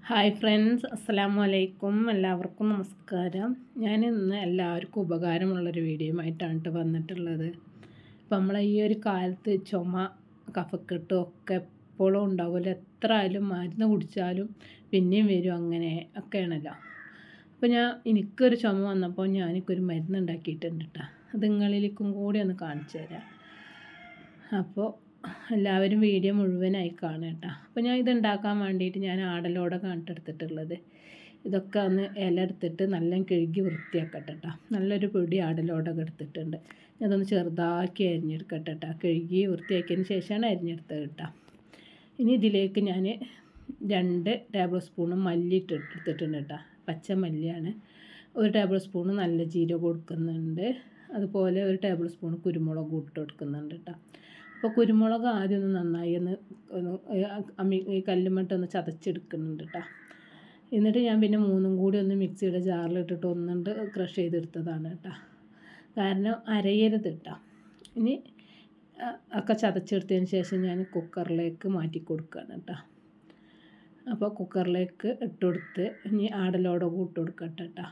hi friends അസ്സലാമു അലൈക്കും എല്ലാവർക്കും നമസ്കാരം ഞാൻ ഇന്ന് എല്ലാവർക്കും ഉപകാരമുള്ളൊരു വീഡിയോയുമായിട്ടാണ് ട്ടോ വന്നിട്ടുള്ളത് ഇപ്പം നമ്മളെ ഈ ഒരു കാലത്ത് ചുമ കഫക്കെട്ടും ഒക്കെ എപ്പോഴും ഉണ്ടാവില്ല എത്ര ആയാലും മരുന്ന് കുടിച്ചാലും പിന്നെയും വരും അങ്ങനെ ഒക്കെയാണല്ലോ അപ്പോൾ ഞാൻ എനിക്കൊരു ചുമ വന്നപ്പോൾ ഞാനിക്കൊരു മരുന്ന് ഉണ്ടാക്കിയിട്ടുണ്ട് കേട്ടോ അത് നിങ്ങളിലേക്കും കൂടി ഒന്ന് കാണിച്ചു തരാം അപ്പോൾ എല്ലാവരും വീഡിയോ മുഴുവനായി കാണുക കേട്ടോ അപ്പോൾ ഞാൻ ഇത് ഉണ്ടാക്കാൻ വേണ്ടിയിട്ട് ഞാൻ ആടലോടെ കണ്ടെടുത്തിട്ടുള്ളത് ഇതൊക്കെ ഒന്ന് ഇല എടുത്തിട്ട് നല്ല കഴുകി വൃത്തിയാക്കട്ടെ കേട്ടോ നല്ലൊരു പൊടി ആടലോടൊക്കെ എടുത്തിട്ടുണ്ട് അതൊന്ന് ചെറുതാക്കി അരിഞ്ഞെടുക്കട്ടെ കേട്ടോ കഴുകി വൃത്തിയാക്കിയതിന് ശേഷമാണ് അരിഞ്ഞെടുത്തത് കേട്ടോ ഇനി ഇതിലേക്ക് ഞാൻ രണ്ട് ടേബിൾ സ്പൂണ് മല്ലി ഇട്ട് എടുത്തിട്ടുണ്ട് കേട്ടോ പച്ച മല്ലിയാണ് ഒരു ടേബിൾ സ്പൂണ് നല്ല ജീരകം കൊടുക്കുന്നുണ്ട് അതുപോലെ ഒരു ടേബിൾ സ്പൂൺ കുരുമുളക് ഇട്ട് കൊടുക്കുന്നുണ്ട് കേട്ടോ അപ്പോൾ കുരുമുളക് ആദ്യം ഒന്ന് നന്നായി ഒന്ന് ഒന്ന് അമ്മി ഈ കല്ലുമ്മട്ടൊന്ന് ചതച്ചെടുക്കുന്നുണ്ട് കേട്ടോ എന്നിട്ട് ഞാൻ പിന്നെ മൂന്നും കൂടി ഒന്ന് മിക്സിയുടെ ജാറിലിട്ടിട്ട് ഒന്നുണ്ട് ക്രഷ് ചെയ്തെടുത്തതാണ് കേട്ടോ കാരണം അരയരുത് കേട്ടോ ഇനി ഒക്കെ ചതച്ചെടുത്തതിന് ശേഷം ഞാൻ കുക്കറിലേക്ക് മാറ്റി കൊടുക്കുകയാണ് കേട്ടോ അപ്പോൾ കുക്കറിലേക്ക് ഇട്ട് കൊടുത്ത് ഇനി ആടലോടെ കൂട്ട് കൊടുക്കട്ടെ കേട്ടോ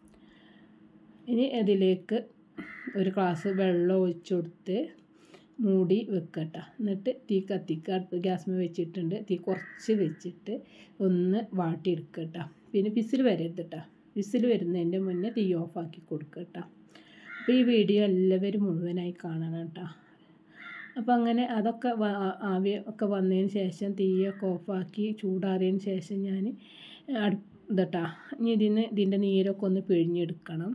ഇനി ഇതിലേക്ക് ഒരു ഗ്ലാസ് വെള്ളം ഒഴിച്ചു കൊടുത്ത് മൂടി വെക്കട്ട എന്നിട്ട് തീ കത്തിക്കുക അടുപ്പ് ഗ്യാസ്മ വെച്ചിട്ടുണ്ട് തീ കുറച്ച് വെച്ചിട്ട് ഒന്ന് വാട്ടിയെടുക്കട്ട പിന്നെ വിസിൽ വരരുത് കേട്ടോ വിസിൽ വരുന്നതിൻ്റെ മുന്നേ തീ ഓഫാക്കി കൊടുക്കട്ട അപ്പോൾ ഈ വീഡിയോ എല്ലാവരും മുഴുവനായി കാണണം കേട്ടോ അപ്പോൾ അങ്ങനെ അതൊക്കെ ആവി ഒക്കെ വന്നതിന് ശേഷം തീയൊക്കെ ഓഫാക്കി ചൂടാറിയതിന് ശേഷം ഞാൻ അടുപ്പ് ഇതട്ടാ ഇനി ഇതിന് ഇതിൻ്റെ നീരൊക്കെ ഒന്ന് പിഴിഞ്ഞെടുക്കണം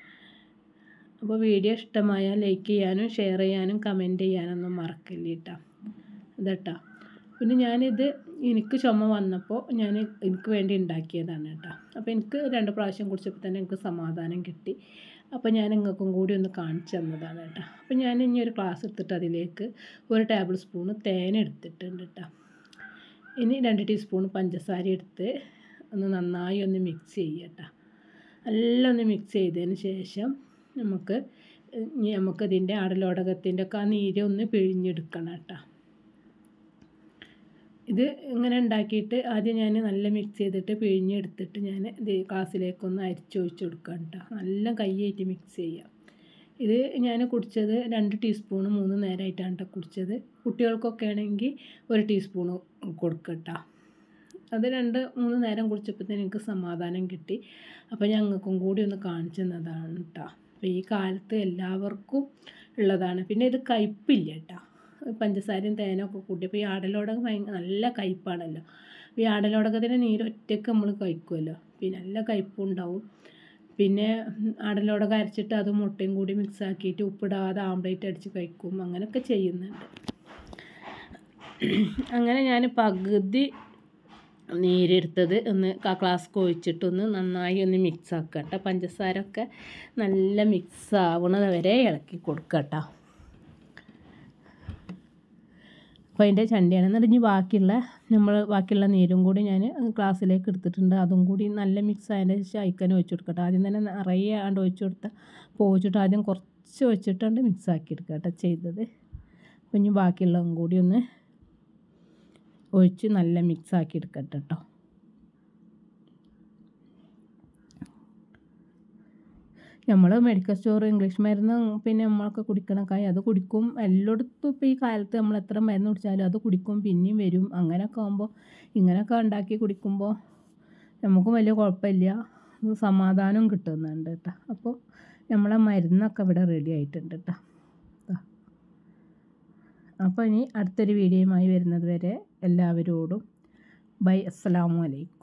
അപ്പോൾ വീഡിയോ ഇഷ്ടമായാൽ ലൈക്ക് ചെയ്യാനും ഷെയർ ചെയ്യാനും കമൻറ്റ് ചെയ്യാനൊന്നും മറക്കില്ല കേട്ടോ ഇതട്ടാ പിന്നെ ഞാനിത് എനിക്ക് ചുമ വന്നപ്പോൾ ഞാൻ എനിക്ക് വേണ്ടി ഉണ്ടാക്കിയതാണ് കേട്ടോ അപ്പോൾ എനിക്ക് രണ്ട് പ്രാവശ്യം കുടിച്ചപ്പോൾ തന്നെ എനിക്ക് സമാധാനം കിട്ടി അപ്പോൾ ഞാൻ നിങ്ങൾക്കും കൂടി ഒന്ന് കാണിച്ചു തന്നതാണ് കേട്ടോ അപ്പോൾ ഞാൻ ഇനി ഒരു ഗ്ലാസ് എടുത്തിട്ട് അതിലേക്ക് ഒരു ടേബിൾ സ്പൂണ് തേൻ എടുത്തിട്ടുണ്ട് കേട്ടോ ഇനി രണ്ട് ടീസ്പൂൺ പഞ്ചസാര എടുത്ത് ഒന്ന് നന്നായി ഒന്ന് മിക്സ് ചെയ്യട്ടോ എല്ലാം ഒന്ന് മിക്സ് ചെയ്തതിന് ശേഷം നമുക്ക് നമുക്കതിൻ്റെ ആടലോടകത്തിൻ്റെ ഒക്കെ ആ നീര് ഒന്ന് പിഴിഞ്ഞെടുക്കണം കേട്ടോ ഇത് ഇങ്ങനെ ഉണ്ടാക്കിയിട്ട് ആദ്യം ഞാൻ നല്ല മിക്സ് ചെയ്തിട്ട് പിഴിഞ്ഞെടുത്തിട്ട് ഞാൻ ഇത് ഗ്ലാസ്സിലേക്കൊന്ന് അരിച്ചൊഴിച്ച് കൊടുക്കാം കേട്ടോ നല്ല കൈയായിട്ട് മിക്സ് ചെയ്യാം ഇത് ഞാൻ കുടിച്ചത് രണ്ട് ടീസ്പൂണ് മൂന്ന് നേരമായിട്ടാണ് കേട്ടോ കുടിച്ചത് കുട്ടികൾക്കൊക്കെ ആണെങ്കിൽ ഒരു ടീസ്പൂണ് കൊടുക്കട്ടോ അത് രണ്ട് മൂന്ന് നേരം കുടിച്ചപ്പോഴത്തേന് എനിക്ക് സമാധാനം കിട്ടി അപ്പോൾ ഞങ്ങൾക്കും കൂടി ഒന്ന് കാണിച്ചു തന്നതാണ് കേട്ടോ അപ്പോൾ ഈ കാലത്ത് എല്ലാവർക്കും ഉള്ളതാണ് പിന്നെ ഇത് കയ്പ്പില്ല കേട്ടോ പഞ്ചസാരയും തേനൊക്കെ കൂട്ടിയപ്പോൾ ഈ ആടലോടകം ഭയങ്കര നല്ല കയ്പ്പാണല്ലോ ഈ ആടലോടകത്തിൻ്റെ നീര് ഒറ്റയ്ക്ക് നമ്മൾ കഴിക്കുമല്ലോ പിന്നെ നല്ല കയ്പ്പും ഉണ്ടാവും പിന്നെ ആടലോടകം അരച്ചിട്ട് അത് മുട്ടയും കൂടി മിക്സ് ആക്കിയിട്ട് ഉപ്പിടാതെ ആംപ്ലേറ്റ് അടിച്ച് കഴിക്കും അങ്ങനെയൊക്കെ ചെയ്യുന്നുണ്ട് അങ്ങനെ ഞാൻ പകുതി നീരെടുത്തത് ഒന്ന് ക്ലാസ്ക്ക് ഒഴിച്ചിട്ടൊന്ന് നന്നായി ഒന്ന് മിക്സ് ആക്കുക കേട്ടോ പഞ്ചസാര ഒക്കെ നല്ല മിക്സ് ആവണത് വരെ ഇളക്കി കൊടുക്കുക കേട്ടോ അപ്പോൾ അതിൻ്റെ ചണ്ടിയാണ് എന്നിട്ട് ഇനി ബാക്കിയുള്ള നമ്മൾ ബാക്കിയുള്ള നീരും കൂടി ഞാൻ ഗ്ലാസ്സിലേക്ക് എടുത്തിട്ടുണ്ട് അതും കൂടി നല്ല മിക്സ് ആയതിൻ്റെ ശേഷം അയക്കാൻ ഒഴിച്ച് കൊടുക്കട്ടെ ആദ്യം തന്നെ നിറയെ ആണ്ട് ഒഴിച്ച് കൊടുത്താൽ പോയിച്ചിട്ട് ആദ്യം കുറച്ച് ഒഴിച്ചിട്ടുണ്ട് മിക്സ് ആക്കി എടുക്കുക കേട്ടോ ചെയ്തത് അപ്പോൾ ഇനി ബാക്കിയുള്ളതും കൂടി ഒന്ന് ഒഴിച്ച് നല്ല മിക്സ് ആക്കി എടുക്കട്ടെ കേട്ടോ നമ്മൾ മെഡിക്കൽ സ്റ്റോർ ഇംഗ്ലീഷ് മരുന്ന് പിന്നെ നമ്മളൊക്കെ കുടിക്കണക്കായി അത് കുടിക്കും എല്ലായിടത്തും ഇപ്പോൾ ഈ കാലത്ത് നമ്മൾ എത്ര മരുന്ന് കുടിച്ചാലും അത് കുടിക്കും പിന്നെയും വരും അങ്ങനെയൊക്കെ ആകുമ്പോൾ ഇങ്ങനെയൊക്കെ ഉണ്ടാക്കി കുടിക്കുമ്പോൾ നമുക്കും വലിയ കുഴപ്പമില്ല സമാധാനം കിട്ടുന്നുണ്ട് കേട്ടോ അപ്പോൾ നമ്മളെ മരുന്നൊക്കെ ഇവിടെ റെഡി ആയിട്ടുണ്ട് കേട്ടോ അപ്പോൾ ഇനി അടുത്തൊരു വീഡിയോയുമായി വരുന്നത് വരെ എല്ലാവരോടും ബൈ അസ്സലാമു അലൈക്കും